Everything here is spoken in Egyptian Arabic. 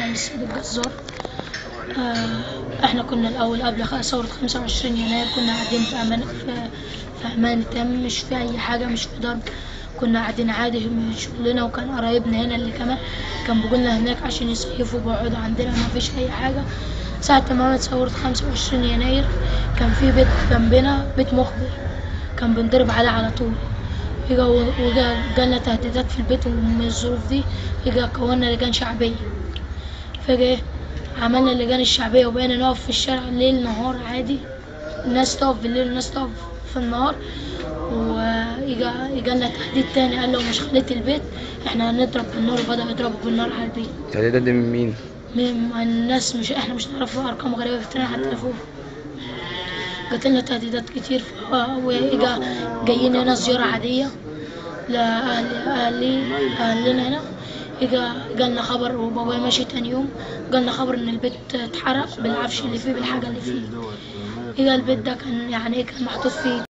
عند السيد الجزار آه، احنا كنا الاول قبل خ- ثورة 25 يناير كنا قاعدين في امان في, في امان تام مش في اي حاجة مش في ضرب كنا قاعدين عادي من شغلنا وكان قرايبنا هنا اللي كمان كان بيجولنا هناك عشان يصيفوا بيقعدوا عندنا ما فيش اي حاجة ساعة ما عملت ثورة 25 يناير كان في بيت جنبنا بيت مخبر كان بنضرب عليه على طول إجا وجا جالنا تهديدات في البيت ومن الظروف دي إجا كونا لجان شعبية فجأة عملنا اللجان الشعبية وبقينا نقف في الشارع ليل نهار عادي الناس تقف بالليل والناس تقف في النهار وإجا إجالنا تهديد تاني قال لو مش خليت البيت احنا هنضرب بالنار وبدأوا يضربوا بالنار على البيت التهديدات دي من مين؟ من الناس مش احنا مش نعرف ارقام غريبه بتتنا على التليفون جات لنا تهديدات كتير ف- واجا جايين هنا زياره عاديه لاهل اهلي اهلنا هنا اجا جالنا خبر وبابايا ماشي تاني يوم جالنا خبر ان البيت اتحرق بالعفش اللي فيه بالحاجه اللي فيه اجا البيت ده كان يعني كان محطوط فيه